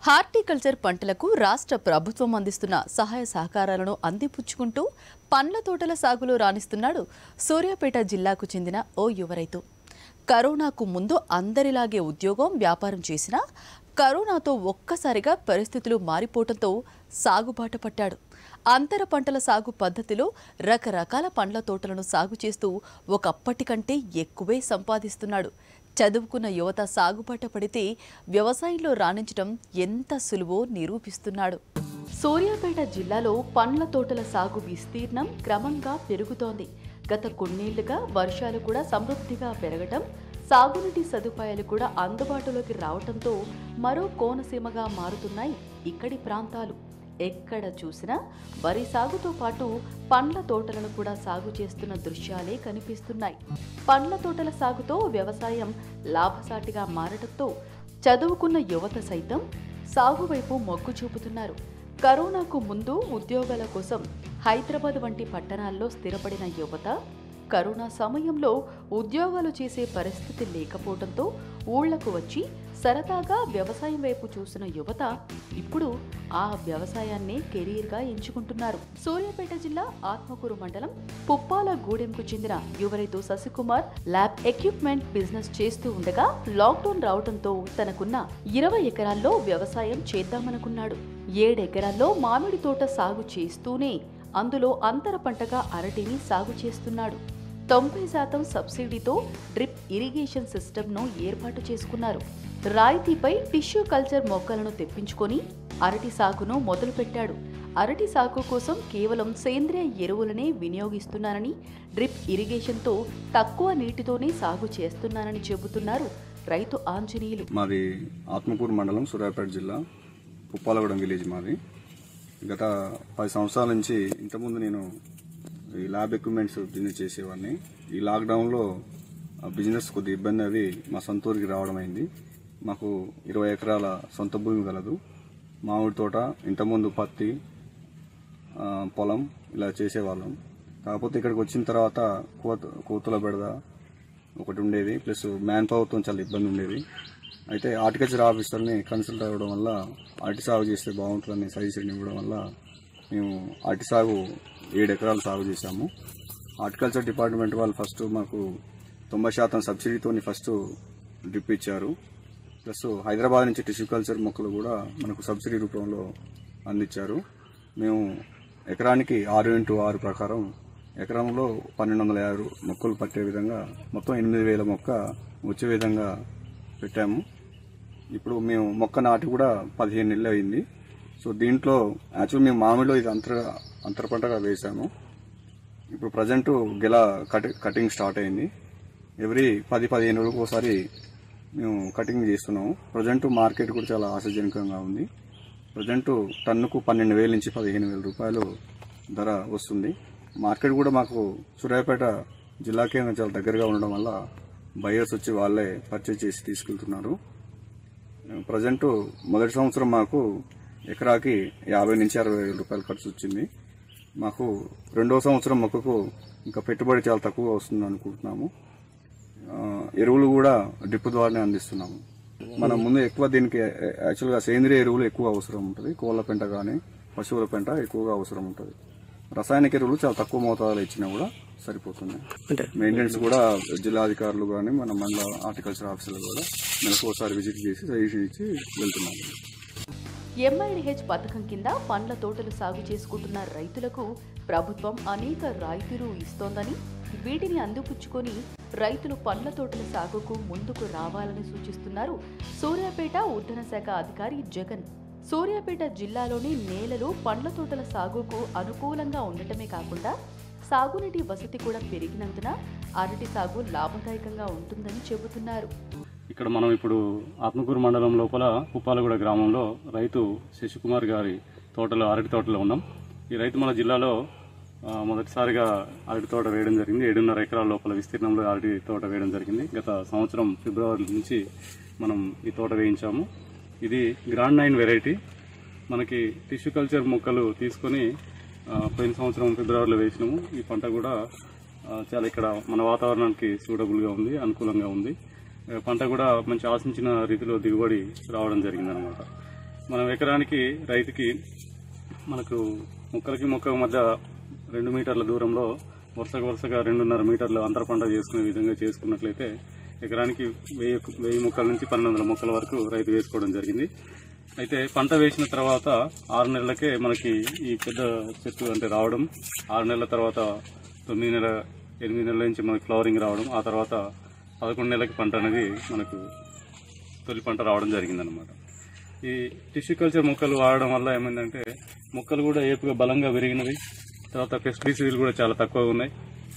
horticulture పంటలకు రాష్ట్ర ప్రభుత్వం అందిస్తున్న సహాయ సహకారాలను అందిపుచ్చుకుంటూ పండ్ల తోటల సాగులో రాణిస్తున్నాడు సూర్యాపేట జిల్లాకు చెందిన ఓ యువ రైతు కరోనాకు ముందు అందరిలాగే ఉద్యోగం వ్యాపారం చేసినా కరోనాతో ఒక్కసారిగా పరిస్థితులు మారిపోవడంతో సాగుబాట పట్టాడు అంతర పంటల సాగు పద్ధతిలో రకరకాల పండ్ల తోటలను సాగు చేస్తూ ఒకప్పటి కంటే ఎక్కువే సంపాదిస్తున్నాడు చదువుకున్న యువత సాగుబాట పడితే వ్యవసాయంలో రాణించడం ఎంత సులువో నిరూపిస్తున్నాడు సూర్యాపేట జిల్లాలో పండ్ల తోటల సాగు విస్తీర్ణం క్రమంగా పెరుగుతోంది గత కొన్నేళ్లుగా వర్షాలు కూడా సమృద్ధిగా పెరగటం సాగునీటి సదుపాయాలు కూడా అందుబాటులోకి రావటంతో మరో కోనసీమగా మారుతున్నాయి ఇక్కడి ప్రాంతాలు ఎక్కడ చూసినా వరి సాగుతో పాటు పండ్ల తోటలను కూడా సాగు చేస్తున్న దృశ్యాలే కనిపిస్తున్నాయి పండ్ల తోటల సాగుతో వ్యవసాయం లాభసాటిగా మారటంతో చదువుకున్న యువత సైతం సాగు వైపు మొగ్గు చూపుతున్నారు కరోనాకు ముందు ఉద్యోగాల కోసం హైదరాబాద్ వంటి పట్టణాల్లో స్థిరపడిన యువత కరోనా సమయంలో ఉద్యోగాలు చేసే పరిస్థితి లేకపోవడంతో ఊళ్లకు వచ్చి సరదాగా వ్యవసాయం వైపు చూసిన యువత ఇప్పుడు ఆ వ్యవసాయాన్నే కెరీర్గా ఎంచుకుంటున్నారు సూర్యాపేట జిల్లా ఆత్మకూరు మండలం పుప్పాల గూడెంకు చెందిన యువ రైతు శశికుమార్ ల్యాబ్ ఎక్విప్మెంట్ బిజినెస్ చేస్తూ ఉండగా లాక్డౌన్ రావడంతో తనకున్న ఇరవై ఎకరాల్లో వ్యవసాయం చేద్దామనుకున్నాడు ఏడెకరాల్లో మామిడి తోట సాగు చేస్తూనే అందులో అంతర పంటగా అరటిని సాగు చేస్తున్నాడు తొంభై శాతం సబ్సిడీతో డ్రిప్ ఇరిగేషన్ సిస్టమ్ను ఏర్పాటు చేసుకున్నారు రాయితీపై టిష్యూ కల్చర్ మొక్కలను తెప్పించుకొని అరటి సాగును మొదలుపెట్టాడు అరటి సాగు కోసం కేవలం సేంద్రియ ఎరువులనే వినియోగిస్తున్నానని డ్రిప్ ఇరిగేషన్తో తక్కువ నీటితోనే సాగు చేస్తున్నానని చెబుతున్నారు రైతు ఆంజనేయులు మాది ఆత్మకూరు మండలం సూర్యాపేట జిల్లా పుప్పాలగూడెం విలేజ్ మాది గత పది సంవత్సరాల నుంచి ఇంతకుముందు నేను ఈ ల్యాబ్ ఎక్విప్మెంట్స్ బిజినెస్ చేసేవాడిని ఈ లాక్డౌన్లో ఆ బిజినెస్ కొద్ది ఇబ్బంది అవి మా సొంత ఊరికి రావడం అయింది మాకు ఇరవై ఎకరాల సొంత భూమి కలదు మామిడి తోట ఇంతకుముందు పత్తి ఆ, పొలం ఇలా చేసేవాళ్ళం కాకపోతే ఇక్కడికి వచ్చిన తర్వాత కోత కోతుల బెడద ఒకటి ఉండేది ప్లస్ మ్యాన్ పవర్తో చాలా ఇబ్బంది ఉండేది అయితే హార్టికల్చర్ ఆఫీసర్ని కన్సల్ట్ అవ్వడం వల్ల అరటి సాగు చేస్తే బాగుంటుందని సజెషన్ ఇవ్వడం వల్ల మేము అరటి సాగు ఏడు ఎకరాలు సాగు చేశాము హార్టికల్చర్ డిపార్ట్మెంట్ వాళ్ళు ఫస్ట్ మాకు తొంభై శాతం సబ్సిడీతో ఫస్ట్ డ్రిప్ ఇచ్చారు ప్లస్ హైదరాబాద్ నుంచి టిష్యూ కల్చర్ మొక్కలు కూడా మనకు సబ్సిడీ రూపంలో అందించారు మేము ఎకరానికి ఆరు ఇంటూ ఆరు ప్రకారం ఎకరంలో పన్నెండు వందల యాభై మొక్కలు పట్టే విధంగా మొత్తం ఎనిమిది వేల మొక్క వచ్చే విధంగా పెట్టాము ఇప్పుడు మేము మొక్క నాటి కూడా పదిహేను నెలలు అయింది సో దీంట్లో యాక్చువల్ మేము మామిడిలో ఇది అంతర అంతర పంటగా వేసాము ఇప్పుడు ప్రజెంట్ గెల కటి కటింగ్ స్టార్ట్ అయింది ఎవ్రీ పది పదిహేను రోజులకు ఒకసారి మేము కటింగ్ చేస్తున్నాము ప్రజెంట్ మార్కెట్ కూడా చాలా ఆశాజనకంగా ఉంది ప్రజెంట్ టన్నుకు పన్నెండు వేల నుంచి పదిహేను వేల రూపాయలు ధర వస్తుంది మార్కెట్ కూడా మాకు సూర్యాపేట జిల్లా కేంద్రం చాలా దగ్గరగా ఉండడం వల్ల బయర్స్ వచ్చి వాళ్ళే పర్చేజ్ చేసి తీసుకెళ్తున్నారు ప్రజెంట్ మొదటి సంవత్సరం మాకు ఎకరాకి యాభై నుంచి అరవై వేల రూపాయలు ఖర్చు వచ్చింది మాకు రెండో సంవత్సరం మొక్కకు ఇంకా పెట్టుబడి చాలా తక్కువ వస్తుంది అనుకుంటున్నాము ఆ, ఎరువులు కూడా డ్రిప్ ద్వారానే అందిస్తున్నాము మనం ముందు ఎక్కువ దీనికి యాక్చువల్గా సేంద్రియ ఎరువులు ఎక్కువ అవసరం ఉంటుంది కోళ్ళ పెంట కానీ పశువుల పెంట ఎక్కువగా అవసరం ఉంటుంది రసాయనిక ఎరువులు చాలా తక్కువ మోతాదులో ఇచ్చినా కూడా సరిపోతుంది మెయింటెనెన్స్ కూడా జిల్లాధికారులు కానీ మన మండల హార్టికల్చర్ ఆఫీసర్లు కూడా నెలకు ఒకసారి విజిట్ చేసి సజెషన్ ఇచ్చి వెళ్తున్నాము ఎంఐడిహెచ్ పథకం కింద పండ్ల తోటలు సాగు చేసుకుంటున్న రైతులకు ప్రభుత్వం అనేక రాయితీలు ఇస్తోందని వీటిని అందిపుచ్చుకొని రైతులు పండ్ల తోటల సాగుకు ముందుకు రావాలని సూచిస్తున్నారు సూర్యాపేట ఉద్యాన శాఖ అధికారి జగన్ సూర్యాపేట జిల్లాలోని నేలలు పండ్ల తోటల సాగుకు అనుకూలంగా ఉండటమే కాకుండా సాగునీటి వసతి కూడా పెరిగినందున అరటి సాగు లాభదాయకంగా ఉంటుందని చెబుతున్నారు ఇక్కడ మనం ఇప్పుడు ఆత్మకూరు మండలం లోపల ఉప్పాలగూడ గ్రామంలో రైతు శశికుమార్ గారి తోటలో అరటి తోటలో ఉన్నాం ఈ రైతు మన జిల్లాలో ఆ, మొదటిసారిగా అరటి తోట వేయడం జరిగింది ఏడున్నర ఎకరాల లోపల విస్తీర్ణంలో అరటి తోట వేయడం జరిగింది గత సంవత్సరం ఫిబ్రవరి నుంచి మనం ఈ తోట వేయించాము ఇది గ్రాండ్ నైన్ వెరైటీ మనకి టిష్యూ కల్చర్ మొక్కలు తీసుకొని ఆ, పోయిన సంవత్సరం ఫిబ్రవరిలో వేసినాము ఈ పంట కూడా ఆ, చాలా ఇక్కడ మన వాతావరణానికి సూటబుల్గా ఉంది అనుకూలంగా ఉంది ఆ, పంట కూడా మంచి ఆశించిన రీతిలో దిగుబడి రావడం జరిగిందనమాట మనం ఎకరానికి రైతుకి మనకు మొక్కలకి మొక్క మధ్య రెండు మీటర్ల దూరంలో వరుసగా వరుసగా రెండున్నర మీటర్ల అంతర పంట చేసుకునే విధంగా చేసుకున్నట్లయితే ఎకరానికి వెయ్యి వెయ్యి మొక్కల నుంచి పన్నెండు వందల మొక్కల వరకు రైతు వేసుకోవడం జరిగింది అయితే పంట వేసిన తర్వాత ఆరు నెలలకే మనకి ఈ పెద్ద చెట్టు అంటే రావడం ఆరు నెలల తర్వాత తొమ్మిది నెల ఎనిమిది నెలల నుంచి మనకి ఫ్లవరింగ్ రావడం ఆ తర్వాత పదకొండు నెలలకి పంట అనేది మనకు తొలి పంట రావడం జరిగిందనమాట ఈ టిష్యూ కల్చర్ మొక్కలు వాడడం వల్ల ఏమైందంటే మొక్కలు కూడా ఏపుగా బలంగా పెరిగినవి తర్వాత పెస్టిసైడ్లు కూడా చాలా తక్కువగా ఉన్నాయి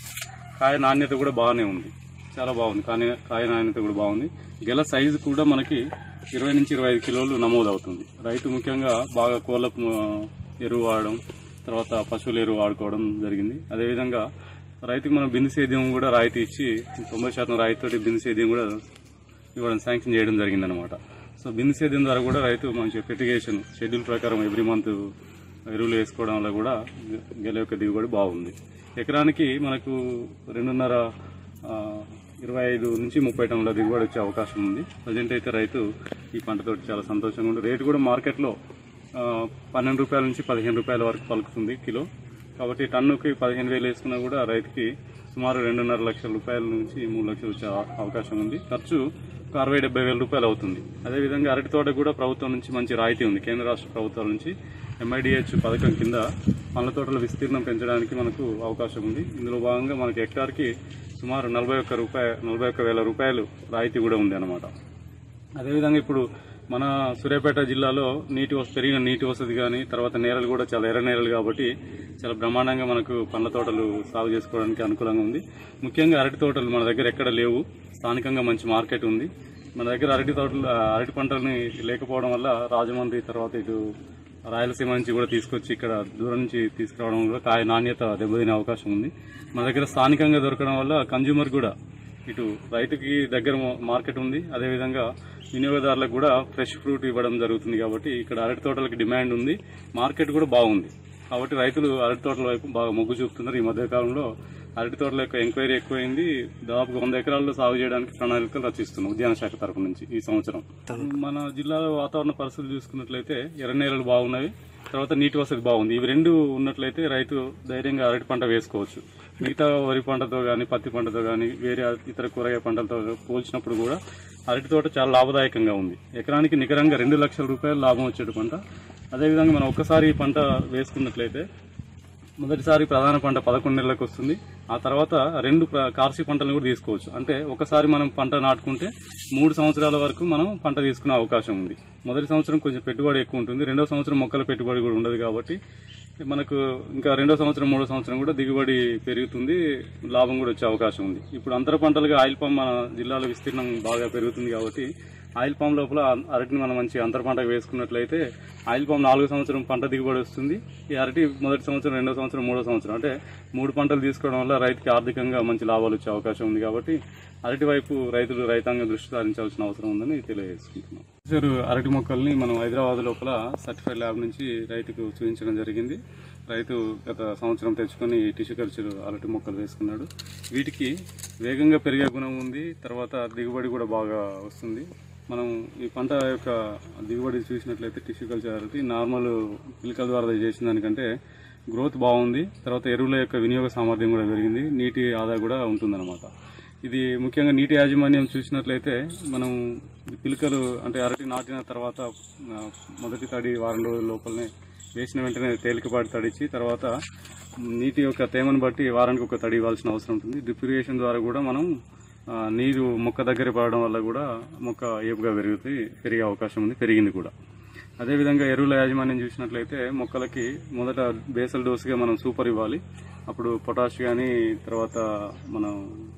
కాయ నాణ్యత కూడా బాగానే ఉంది చాలా బాగుంది కానీ కాయ నాణ్యత కూడా బాగుంది గెల సైజు కూడా మనకి ఇరవై నుంచి ఇరవై ఐదు కిలోలు నమోదు అవుతుంది రైతు ముఖ్యంగా బాగా కోళ్ళ ఆ, ఎరువు వాడడం తర్వాత పశువుల ఎరువు వాడుకోవడం జరిగింది అదేవిధంగా రైతుకి మనం బిందు సేద్యం కూడా రాయితీ ఇచ్చి తొంభై శాతం రాయితీతోటి బిందు సేద్యం కూడా ఇవ్వడం శాంక్షన్ చేయడం జరిగిందనమాట సో బిందు సేద్యం ద్వారా కూడా రైతు మంచి ఫెర్టిగేషన్ షెడ్యూల్ ప్రకారం ఎవ్రీ మంత్ ఎరువులు వేసుకోవడం వల్ల కూడా గెల యొక్క దిగుబడి బాగుంది ఎకరానికి మనకు రెండున్నర ఆ, ఇరవై ఐదు నుంచి ముప్పై టన్నుల దిగుబడి వచ్చే అవకాశం ఉంది ప్రజెంట్ అయితే రైతు ఈ పంటతో చాలా సంతోషంగా ఉంది రేటు కూడా మార్కెట్లో ఆ, పన్నెండు రూపాయల నుంచి పదిహేను రూపాయల వరకు పలుకుతుంది కిలో కాబట్టి టన్నుకి పదిహేను వేలు వేసుకున్నా కూడా రైతుకి సుమారు రెండున్నర లక్షల రూపాయల నుంచి మూడు లక్షలు వచ్చే అవ- అవకాశం ఉంది ఖర్చు ఒక అరవై డెబ్బై వేల రూపాయలు అవుతుంది అదేవిధంగా అరటి తోట కూడా ప్రభుత్వం నుంచి మంచి రాయితీ ఉంది కేంద్ర రాష్ట్ర ప్రభుత్వాల నుంచి ఎంఐడిహెచ్ పథకం కింద పండ్ల తోటల విస్తీర్ణం పెంచడానికి మనకు అవకాశం ఉంది ఇందులో భాగంగా మనకి హెక్టార్కి సుమారు నలభై ఒక్క రూపాయ నలభై ఒక్క వేల రూపాయలు రాయితీ కూడా ఉంది అన్నమాట అదేవిధంగా ఇప్పుడు మన సూర్యాపేట జిల్లాలో నీటి వస పెరిగిన నీటి వసతి కానీ తర్వాత నేలలు కూడా చాలా ఎర్ర నేలలు కాబట్టి చాలా బ్రహ్మాండంగా మనకు పండ్ల తోటలు సాగు చేసుకోవడానికి అనుకూలంగా ఉంది ముఖ్యంగా అరటి తోటలు మన దగ్గర ఎక్కడ లేవు స్థానికంగా మంచి మార్కెట్ ఉంది మన దగ్గర అరటి తోటలు ఆ, అరటి పంటల్ని లేకపోవడం వల్ల రాజమండ్రి తర్వాత ఇటు రాయలసీమ నుంచి కూడా తీసుకొచ్చి ఇక్కడ దూరం నుంచి తీసుకురావడం వల్ల కాయ నాణ్యత దెబ్బతినే అవకాశం ఉంది మన దగ్గర స్థానికంగా దొరకడం వల్ల కన్జ్యూమర్ కూడా ఇటు రైతుకి దగ్గర మా- మార్కెట్ ఉంది అదేవిధంగా వినియోగదారులకు కూడా ఫ్రెష్ ఫ్రూట్ ఇవ్వడం జరుగుతుంది కాబట్టి ఇక్కడ అరటి తోటలకు డిమాండ్ ఉంది మార్కెట్ కూడా బాగుంది కాబట్టి రైతులు అరటి తోటల వైపు బాగా మొగ్గు చూపుతున్నారు ఈ మధ్య కాలంలో అరటి తోటల యొక్క ఎంక్వైరీ ఎక్కువైంది దాదాపు వంద ఎకరాల్లో సాగు చేయడానికి ప్రణాళికలు రచిస్తున్నాం ఉద్యాన శాఖ తరపు నుంచి ఈ సంవత్సరం మన జిల్లాలో వాతావరణ పరిస్థితులు చూసుకున్నట్లయితే ఎర్ర నేలలు బాగున్నవి తర్వాత నీటి వసతి బాగుంది ఇవి రెండు ఉన్నట్లయితే రైతు ధైర్యంగా అరటి పంట వేసుకోవచ్చు మిగతా వరి పంటతో కానీ పత్తి పంటతో కానీ వేరే ఇతర కూరగాయ పంటలతో పోల్చినప్పుడు కూడా అరటి తోట చాలా లాభదాయకంగా ఉంది ఎకరానికి నికరంగా రెండు లక్షల రూపాయలు లాభం వచ్చేటి పంట అదేవిధంగా మనం ఒక్కసారి ఈ పంట వేసుకున్నట్లయితే మొదటిసారి ప్రధాన పంట పదకొండు నెలలకు వస్తుంది ఆ తర్వాత రెండు ప్ర- కార్షిక పంటలను కూడా తీసుకోవచ్చు అంటే ఒకసారి మనం పంట నాటుకుంటే మూడు సంవత్సరాల వరకు మనం పంట తీసుకునే అవకాశం ఉంది మొదటి సంవత్సరం కొంచెం పెట్టుబడి ఎక్కువ ఉంటుంది రెండో సంవత్సరం మొక్కల పెట్టుబడి కూడా ఉండదు కాబట్టి మనకు ఇంకా రెండో సంవత్సరం మూడో సంవత్సరం కూడా దిగుబడి పెరుగుతుంది లాభం కూడా వచ్చే అవకాశం ఉంది ఇప్పుడు అంతర పంటలుగా ఆయిల్ పామ్ మన జిల్లాలో విస్తీర్ణం బాగా పెరుగుతుంది కాబట్టి ఆయిల్ పామ్ లోపల అరటిని మనం మంచి అంతర పంటగా వేసుకున్నట్లయితే ఆయిల్ పామ్ నాలుగో సంవత్సరం పంట దిగుబడి వస్తుంది ఈ అరటి మొదటి సంవత్సరం రెండో సంవత్సరం మూడో సంవత్సరం అంటే మూడు పంటలు తీసుకోవడం వల్ల రైతుకి ఆర్థికంగా మంచి లాభాలు వచ్చే అవకాశం ఉంది కాబట్టి అరటి వైపు రైతులు రైతాంగం దృష్టి సారించాల్సిన అవసరం ఉందని తెలియజేసుకుంటున్నాం చెరు అరటి మొక్కల్ని మనం హైదరాబాద్ లోపల సర్టిఫైడ్ ల్యాబ్ నుంచి రైతుకు చూపించడం జరిగింది రైతు గత సంవత్సరం తెచ్చుకొని టిష్యూ కల్చర్ అరటి మొక్కలు వేసుకున్నాడు వీటికి వేగంగా పెరిగే గుణం ఉంది తర్వాత దిగుబడి కూడా బాగా వస్తుంది మనం ఈ పంట యొక్క దిగుబడి చూసినట్లయితే టిష్యూ కల్చర్ అరటి నార్మల్ పిలికల ద్వారా చేసిన దానికంటే గ్రోత్ బాగుంది తర్వాత ఎరువుల యొక్క వినియోగ సామర్థ్యం కూడా పెరిగింది నీటి ఆదా కూడా ఉంటుందన్నమాట ఇది ముఖ్యంగా నీటి యాజమాన్యం చూసినట్లయితే మనం ఈ పిలకలు అంటే అరటి నాటిన తర్వాత ఆ, మొదటి తడి వారం రోజుల లోపలనే వేసిన వెంటనే తేలికపాటి తడిచి తర్వాత నీటి యొక్క తేమను బట్టి వారానికి ఒక తడి ఇవ్వాల్సిన అవసరం ఉంటుంది డ్రిప్ ఇరిగేషన్ ద్వారా కూడా మనం ఆ, నీరు మొక్క దగ్గర పడడం వల్ల కూడా మొక్క ఏపుగా పెరుగుతుంది పెరిగే అవకాశం ఉంది పెరిగింది కూడా అదేవిధంగా ఎరువుల యాజమాన్యం చూసినట్లయితే మొక్కలకి మొదట బేసల్ డోసుగా మనం సూపర్ ఇవ్వాలి అప్పుడు పొటాష్ కానీ తర్వాత మనం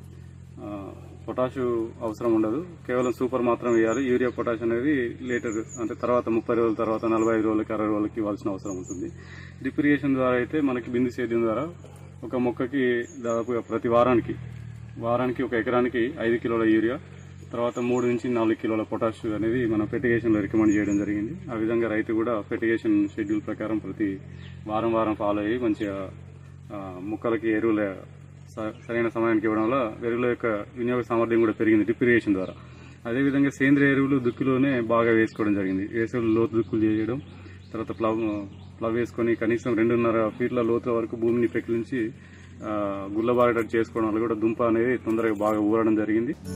ఆ, పొటాషు అవసరం ఉండదు కేవలం సూపర్ మాత్రం వేయాలి యూరియా పొటాష్ అనేది లేటర్ అంటే తర్వాత ముప్పై రోజుల తర్వాత నలభై ఐదు రోజులకి అరవై రోజులకి ఇవ్వాల్సిన అవసరం ఉంటుంది డ్రిప్ ఇరిగేషన్ ద్వారా అయితే మనకి బిందు సేద్యం ద్వారా ఒక మొక్కకి దాదాపుగా ప్రతి వారానికి వారానికి ఒక ఎకరానికి ఐదు కిలోల యూరియా తర్వాత మూడు నుంచి నాలుగు కిలోల పొటాష్ అనేది మనం ఫెర్టిగేషన్లో రికమెండ్ చేయడం జరిగింది ఆ విధంగా రైతు కూడా ఫెర్టిగేషన్ షెడ్యూల్ ప్రకారం ప్రతి వారం వారం ఫాలో అయ్యి మంచిగా ఆ, మొక్కలకి ఎరువుల స- సరైన సమయానికి ఇవ్వడం వల్ల ఎరువుల యొక్క వినియోగ సామర్థ్యం కూడా పెరిగింది డ్రిప్ ఇరిగేషన్ ద్వారా అదేవిధంగా సేంద్రియ ఎరువులు దుక్కులోనే బాగా వేసుకోవడం జరిగింది వేసవిలో లోతు దుక్కులు చేయడం తర్వాత ప్లవ్ ప్లవ్ వేసుకొని కనీసం రెండున్నర ఫీట్ల లోతు వరకు భూమిని పెకిలించి ఆ, గుల్లబారేటట్టు చేసుకోవడం వల్ల కూడా దుంప అనేది తొందరగా బాగా ఊరడం జరిగింది